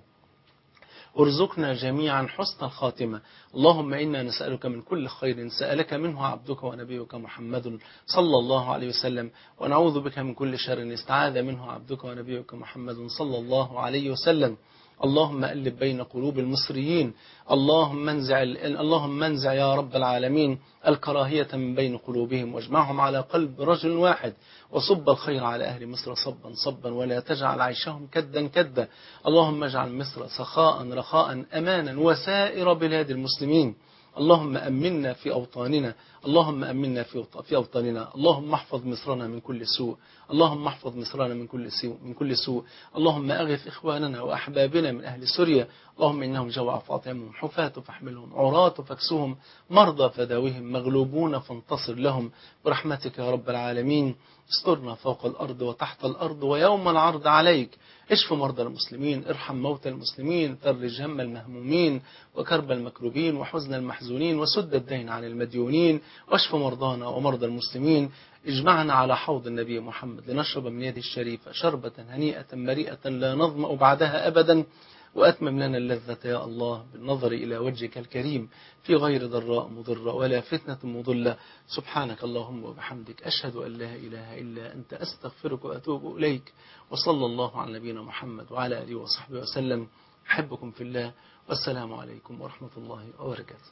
ارزقنا جميعا حسن الخاتمة اللهم إنا نسألك من كل خير سألك منه عبدك ونبيك محمد صلى الله عليه وسلم ونعوذ بك من كل شر استعاذ منه عبدك ونبيك محمد صلى الله عليه وسلم اللهم ألف بين قلوب المصريين اللهم انزع اللهم انزع يا رب العالمين الكراهية من بين قلوبهم واجمعهم على قلب رجل واحد وصب الخير على أهل مصر صبا صبا ولا تجعل عيشهم كدا كدا اللهم اجعل مصر سخاء رخاء أمانا وسائر بلاد المسلمين اللهم أمنا في أوطاننا اللهم أمنا في أوط- في أوطاننا اللهم احفظ مصرنا من كل سوء اللهم احفظ مصرنا من كل سوء من كل سوء اللهم أغث إخواننا وأحبابنا من أهل سوريا اللهم إنهم جوع فاطعمهم حفاة فاحملهم عراة فاكسوهم مرضى فداوهم مغلوبون فانتصر لهم برحمتك يا رب العالمين استرنا فوق الأرض وتحت الأرض ويوم العرض عليك اشف مرضى المسلمين ارحم موتى المسلمين فرج هم المهمومين وكرب المكروبين وحزن المحزونين وسد الدين عن المديونين واشف مرضانا ومرضى المسلمين اجمعنا على حوض النبي محمد لنشرب من يده الشريفة شربة هنيئة مريئة لا نظمأ بعدها أبدا وأتمم لنا اللذة يا الله بالنظر إلى وجهك الكريم في غير ضراء مضرة ولا فتنة مضلة سبحانك اللهم وبحمدك أشهد أن لا إله إلا أنت أستغفرك وأتوب إليك وصلى الله على نبينا محمد وعلى آله وصحبه وسلم أحبكم في الله والسلام عليكم ورحمة الله وبركاته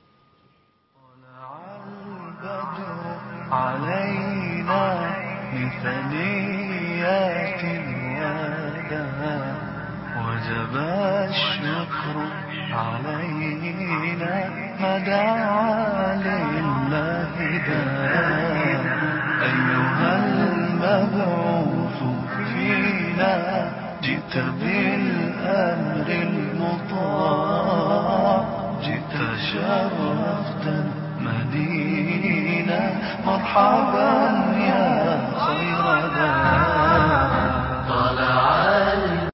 طلع البدر علينا من ثنيات الوداع وجب الشكر علينا ما دعا لله داع أيها المبعوث فينا جئت بالأمر المطاع جئت شرفت المدينة مرحبا